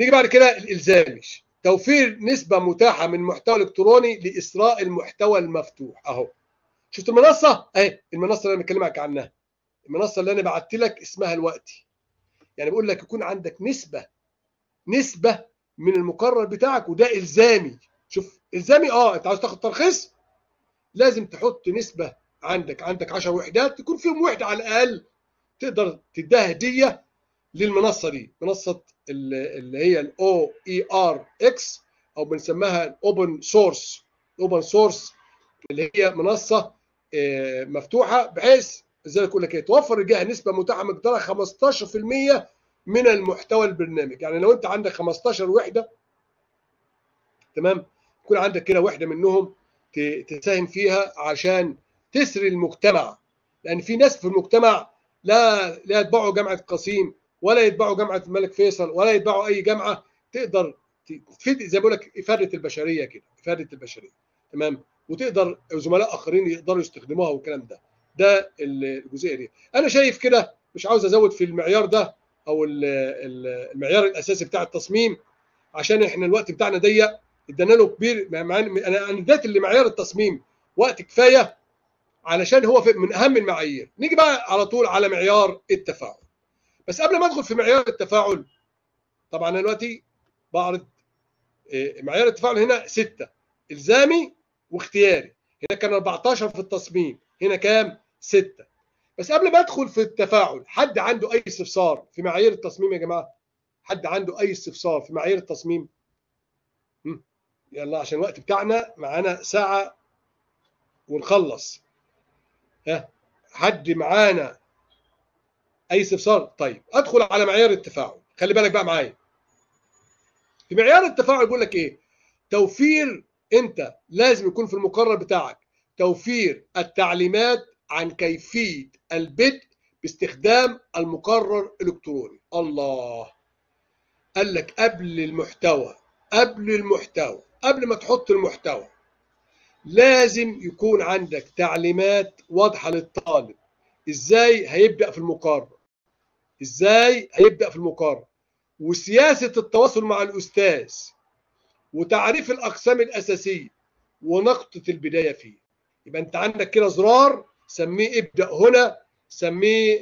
نيجي بعد كده الالزامي توفير نسبه متاحه من محتوى الكتروني لاسراء المحتوى المفتوح اهو شفت المنصه اهي المنصه اللي انا بكلمك عنها المنصه اللي انا بعت لك اسمها الوقتي يعني بقول لك يكون عندك نسبه نسبه من المقرر بتاعك وده الزامي شوف الزامي اه انت عاوز تاخد ترخيص لازم تحط نسبه عندك عندك 10 وحدات تكون فيهم وحده على الاقل تقدر تديها هديه للمنصه دي منصه اللي هي الاو اي ار اكس او بنسميها الاوبن سورس الاوبن سورس اللي هي منصه مفتوحه بحيث زي ما اقول لك توفر الجهه نسبه متاحه مقدارها 15% من المحتوى البرنامج يعني لو انت عندك 15 وحده تمام يكون عندك كده وحده منهم تساهم فيها عشان تسري المجتمع لان في ناس في المجتمع لا لا يتبعوا جامعه قصيم ولا يتبعوا جامعه الملك فيصل ولا يتبعوا اي جامعه تقدر تفيد زي ما بقول لك افاده البشريه كده افاده البشريه تمام وتقدر زملاء اخرين يقدروا يستخدموها والكلام ده ده الجزئيه دي انا شايف كده مش عاوز ازود في المعيار ده او المعيار الاساسي بتاع التصميم عشان احنا الوقت بتاعنا ضيق ادانا له كبير انا انا اديت لمعيار التصميم وقت كفايه علشان هو من اهم المعايير نيجي بقى على طول على معيار التفاعل بس قبل ما ادخل في معيار التفاعل طبعا انا دلوقتي بعرض معيار التفاعل هنا ستة الزامي واختياري هنا كان 14 في التصميم هنا كام 6 بس قبل ما ادخل في التفاعل حد عنده اي استفسار في معايير التصميم يا جماعه حد عنده اي استفسار في معايير التصميم يلا عشان الوقت بتاعنا معانا ساعه ونخلص ها حد معانا اي استفسار طيب ادخل على معيار التفاعل خلي بالك بقى معايا في معيار التفاعل بيقول لك ايه توفير انت لازم يكون في المقرر بتاعك توفير التعليمات عن كيفيه البدء باستخدام المقرر الالكتروني الله قال لك قبل المحتوى قبل المحتوى قبل ما تحط المحتوى لازم يكون عندك تعليمات واضحه للطالب ازاي هيبدا في المقرر ازاي هيبدا في المقرر وسياسه التواصل مع الاستاذ وتعريف الاقسام الاساسيه ونقطه البدايه فيه يبقى انت عندك كده زرار سميه ابدا هنا سميه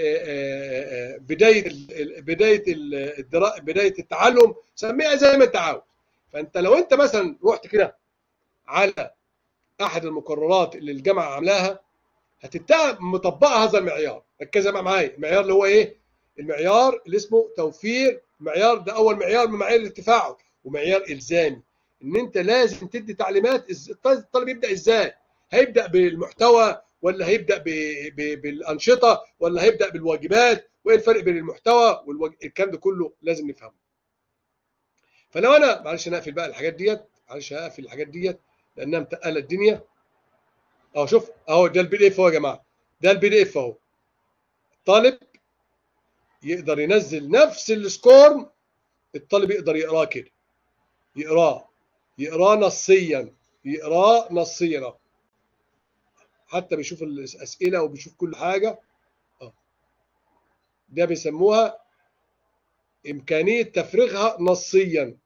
بدايه بدايه بدايه التعلم سميها زي ما انت عاوز فانت لو انت مثلا رحت كده على احد المقررات اللي الجامعه عاملاها هتبتدي مطبقه هذا المعيار ركز بقى معايا المعيار اللي هو ايه المعيار اللي اسمه توفير المعيار ده اول معيار من معايير التفاعل ومعيار الزامي ان انت لازم تدي تعليمات الطالب يبدا ازاي هيبدا بالمحتوى ولا هيبدا ب... ب... بالانشطه ولا هيبدا بالواجبات وايه الفرق بين المحتوى والوج... الكلام ده كله لازم نفهمه فلو انا معلش انا اقفل بقى الحاجات ديت معلش هقفل الحاجات ديت لانها متقله الدنيا اهو شوف اهو ده البي دي اف اهو يا جماعه ده البي دي اف اهو الطالب يقدر ينزل نفس السكور الطالب يقدر يقراه كده يقراه يقراه نصيا يقراه نصيا اهو حتى بيشوف الاسئله وبيشوف كل حاجه اه ده بيسموها امكانيه تفريغها نصيا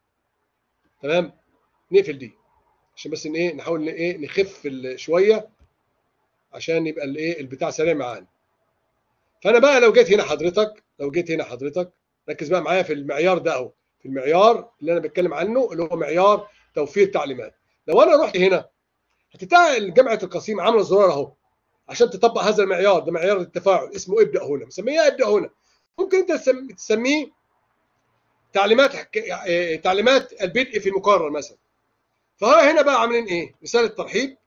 تمام نقفل دي عشان بس ان ايه نحاول ايه نخف شويه عشان يبقى الايه البتاع سريع معانا فانا بقى لو جيت هنا حضرتك لو جيت هنا حضرتك ركز بقى معايا في المعيار ده اهو في المعيار اللي انا بتكلم عنه اللي هو معيار توفير تعليمات لو انا رحت هنا هتلاقي جامعه القصيم عامله زرار اهو عشان تطبق هذا المعيار ده معيار التفاعل اسمه ابدا هنا مسميه ابدا هنا ممكن انت تسميه تعليمات تعليمات البدء في المقرر مثلا فها هنا بقى عاملين ايه رساله ترحيب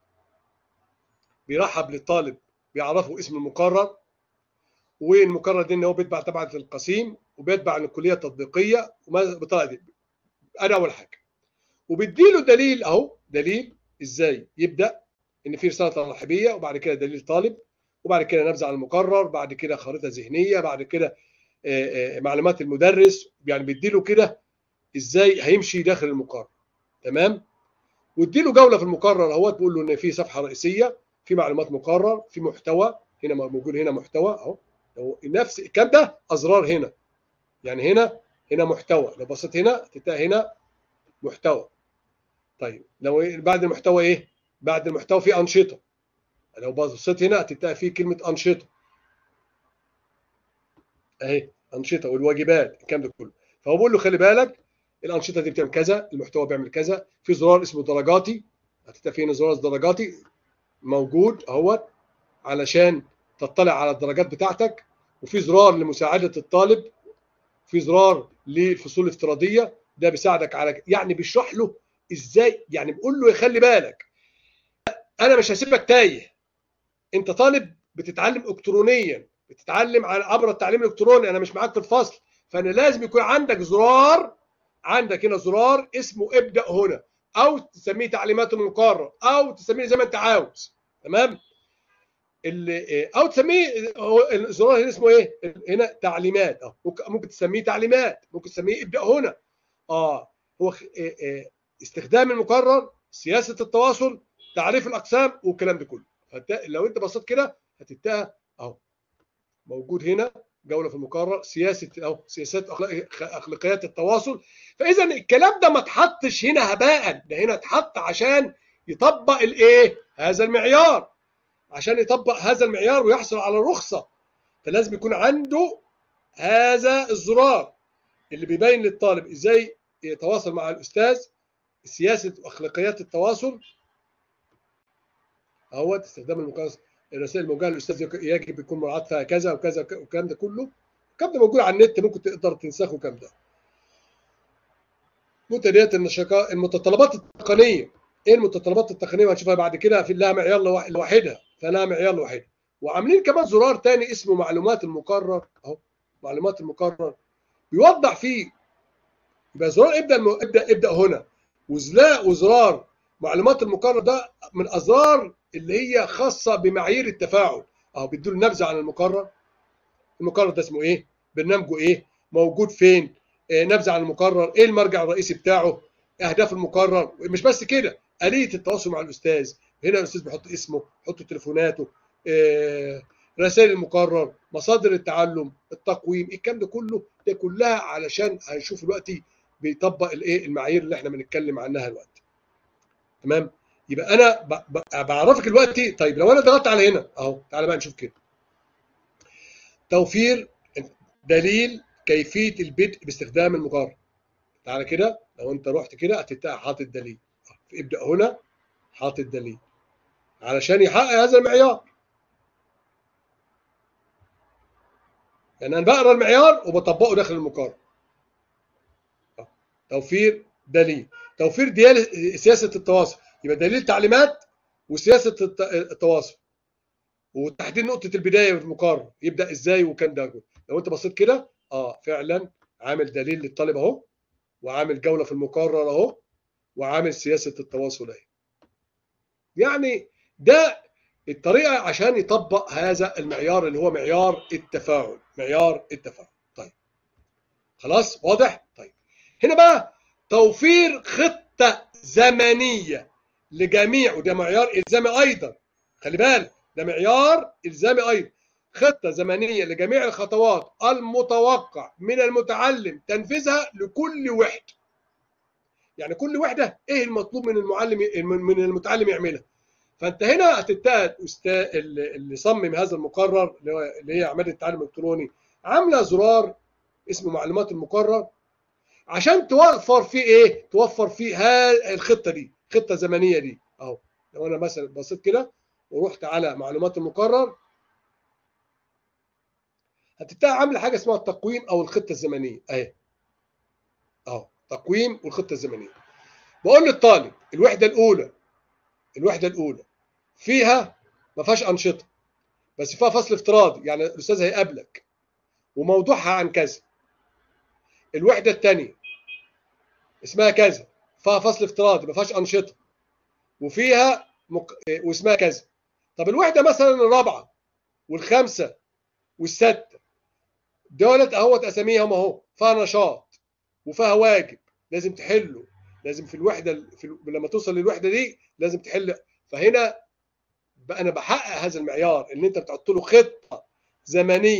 بيرحب للطالب بيعرفه اسم المقرر والمقرر ده ان هو بيتبع تبع القسيم وبيتبع الكليه التطبيقيه بالطريقه دي انا اول حاجه وبيديله دليل اهو دليل ازاي يبدا ان في رساله ترحيبيه وبعد كده دليل طالب وبعد كده نبذه عن المقرر بعد كده خريطه ذهنيه بعد كده معلومات المدرس يعني بيديله كده ازاي هيمشي داخل المقرر تمام واديله جوله في المقرر اهوت بيقول له ان في صفحه رئيسيه في معلومات مقرر في محتوى هنا موجود هنا محتوى اهو نفس الكلام ده ازرار هنا يعني هنا هنا محتوى لو بصيت هنا هتلاقي هنا محتوى طيب لو بعد المحتوى ايه بعد المحتوى في انشطه لو بصيت هنا هتلاقي في كلمه انشطه اهي انشطه والواجبات الكلام ده كله فهو بيقول له خلي بالك الانشطه دي بتعمل كذا المحتوى بيعمل كذا في زرار اسمه درجاتي هتلاقي في هنا زرار درجاتي موجود اهوت علشان تطلع على الدرجات بتاعتك وفي زرار لمساعده الطالب في زرار للفصول الافتراضيه ده بيساعدك على يعني بيشرح له ازاي يعني بيقول له خلي بالك انا مش هسيبك تايه انت طالب بتتعلم الكترونيا بتتعلم عن عبر التعليم الالكتروني انا مش معاك في الفصل فانا لازم يكون عندك زرار عندك هنا زرار اسمه ابدا هنا او تسميه تعليمات المقرر او تسميه زي ما انت عاوز تمام اللي او تسميه الزرار هنا اسمه ايه هنا تعليمات اه ممكن تسميه تعليمات ممكن تسميه ابدا هنا اه هو استخدام المقرر سياسه التواصل تعريف الاقسام والكلام ده كله لو انت بصيت كده هتتها اهو موجود هنا جوله في المقرر سياسه او سياسات اخلاقيات التواصل فاذا الكلام ده ما اتحطش هنا هباء ده هنا اتحط عشان يطبق الايه هذا المعيار عشان يطبق هذا المعيار ويحصل على الرخصه فلازم يكون عنده هذا الزرار اللي بيبين للطالب ازاي يتواصل مع الاستاذ سياسه اخلاقيات التواصل اهو استخدام المقاس الرسائل الموجهه للاستاذ يجب يكون مراعاه فيها كذا وكذا والكلام ده كله الكلام ده موجود على النت ممكن تقدر تنسخه الكلام ده منتديات النشقاء المتطلبات التقنيه ايه المتطلبات التقنيه وهنشوفها بعد كده في لها معيار لوحدها فلها معيار لوحدها وعاملين كمان زرار تاني اسمه معلومات المقرر اهو معلومات المقرر بيوضح فيه يبقى زرار ابدا ابدا ابدا هنا وزرار معلومات المقرر ده من ازرار اللي هي خاصه بمعايير التفاعل اهو بيدوا نبذه عن المقرر المقرر ده اسمه ايه برنامجه ايه موجود فين آه نبذه عن المقرر ايه المرجع الرئيسي بتاعه اهداف المقرر مش بس كده اليه التواصل مع الاستاذ هنا الاستاذ بيحط اسمه يحط تليفوناته آه رسائل المقرر مصادر التعلم التقويم الكلام ده كله ده كلها علشان هنشوف دلوقتي بيطبق الايه المعايير اللي احنا بنتكلم عنها دلوقتي تمام يبقى انا بعرفك دلوقتي طيب لو انا ضغطت على هنا اهو تعالى بقى نشوف كده توفير دليل كيفيه البدء باستخدام المقرر تعالى كده لو انت رحت كده هتلاقي حاطط دليل ابدا هنا حاطط دليل علشان يحقق هذا المعيار يعني انا بقرا المعيار وبطبقه داخل المقرر توفير دليل توفير ديال سياسه التواصل يبقى دليل تعليمات وسياسه التواصل وتحديد نقطه البدايه في المقرر يبدا ازاي وكان ده لو انت بصيت كده اه فعلا عامل دليل للطالب اهو وعامل جوله في المقرر اهو وعامل سياسه التواصل اهي يعني ده الطريقه عشان يطبق هذا المعيار اللي هو معيار التفاعل معيار التفاعل طيب خلاص واضح طيب هنا بقى توفير خطه زمنيه لجميع وده معيار الزامي ايضا خلي بالك ده معيار الزامي ايضا خطه زمنيه لجميع الخطوات المتوقع من المتعلم تنفيذها لكل وحده يعني كل وحده ايه المطلوب من المعلم من المتعلم يعملها فانت هنا هتتاهل استاذ اللي صمم هذا المقرر اللي هي عماده التعلم الالكتروني عامله زرار اسمه معلومات المقرر عشان توفر فيه ايه؟ توفر فيه الخطه دي، خطه زمنيه دي اهو لو انا مثلا بصيت كده ورحت على معلومات المقرر هتبتدي عامله حاجه اسمها التقويم او الخطه الزمنيه اهي اهو تقويم والخطه الزمنيه بقول للطالب الوحده الاولى الوحده الاولى فيها ما فيهاش انشطه بس فيها فصل افتراضي يعني الاستاذ هيقابلك وموضوعها عن كذا الوحده الثانيه اسمها كذا فيها فصل افتراضي ما فيهاش انشطه وفيها مق... واسمها كذا طب الوحده مثلا الرابعه والخامسه والسادسه دولت اهوت اساميهم اهو فيها نشاط وفيها واجب لازم تحله لازم في الوحده في لما توصل للوحده دي لازم تحل فهنا بقى انا بحقق هذا المعيار ان انت بتحط له خطه زمنيه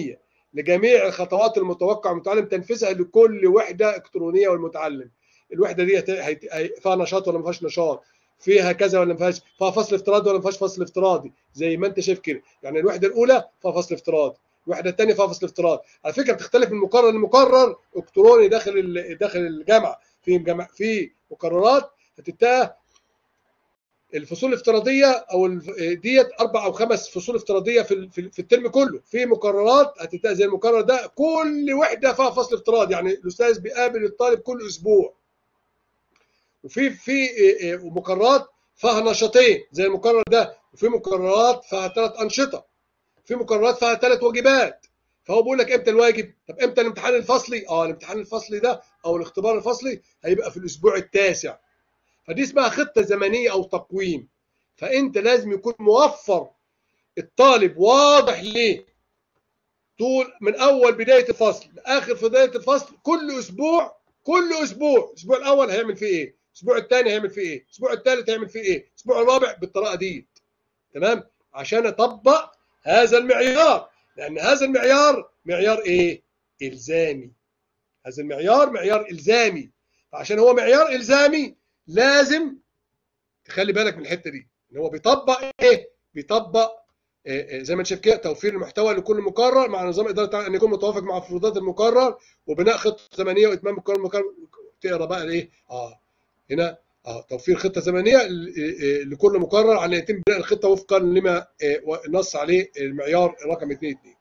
لجميع الخطوات المتوقع من المتعلم تنفيذها لكل وحده الكترونيه والمتعلم الوحده دي هت- هت- هي- فيها نشاط ولا ما فيهاش نشاط فيها كذا ولا ما فيهاش فيها فصل افتراضي ولا ما فيهاش فصل افتراضي زي ما انت شايف كده يعني الوحده الاولى فيها فصل افتراضي الوحده الثانيه فيها فصل افتراضي على فكره بتختلف من مقرر لمقرر الكتروني داخل ال- داخل الجامعه في جامعة في مقررات هتتها الفصول الافتراضيه او الف- ديت اربع او خمس فصول افتراضيه في ال- في ال- في الترم كله في مقررات هتتها زي المقرر ده كل وحده فيها فصل افتراضي يعني الاستاذ بيقابل الطالب كل اسبوع وفي في إيه إيه مقررات فيها نشاطين زي المقرر ده وفي مقررات فيها ثلاث انشطه في مقررات فيها ثلاث واجبات فهو بيقول لك امتى الواجب طب امتى الامتحان الفصلي اه الامتحان الفصلي ده او الاختبار الفصلي هيبقى في الاسبوع التاسع فدي اسمها خطه زمنيه او تقويم فانت لازم يكون موفر الطالب واضح ليه طول من اول بدايه الفصل لاخر بدايه الفصل كل اسبوع كل اسبوع الاسبوع الاول هيعمل فيه ايه الاسبوع الثاني هيعمل فيه ايه الاسبوع الثالث هيعمل فيه ايه الاسبوع الرابع بالطريقه دي تمام عشان اطبق هذا المعيار لان هذا المعيار معيار ايه الزامي هذا المعيار معيار الزامي فعشان هو معيار الزامي لازم تخلي بالك من الحته دي ان هو بيطبق ايه بيطبق إيه زي ما انت شايف كده توفير المحتوى لكل مقرر مع نظام اداره ان يكون متوافق مع مفروضات المقرر وبناء خطه زمنيه واتمام مقرر مقرر تقرا بقى ايه اه هنا اه توفير خطه زمنيه لكل مقرر على يتم بناء الخطه وفقا لما نص عليه المعيار رقم 2 2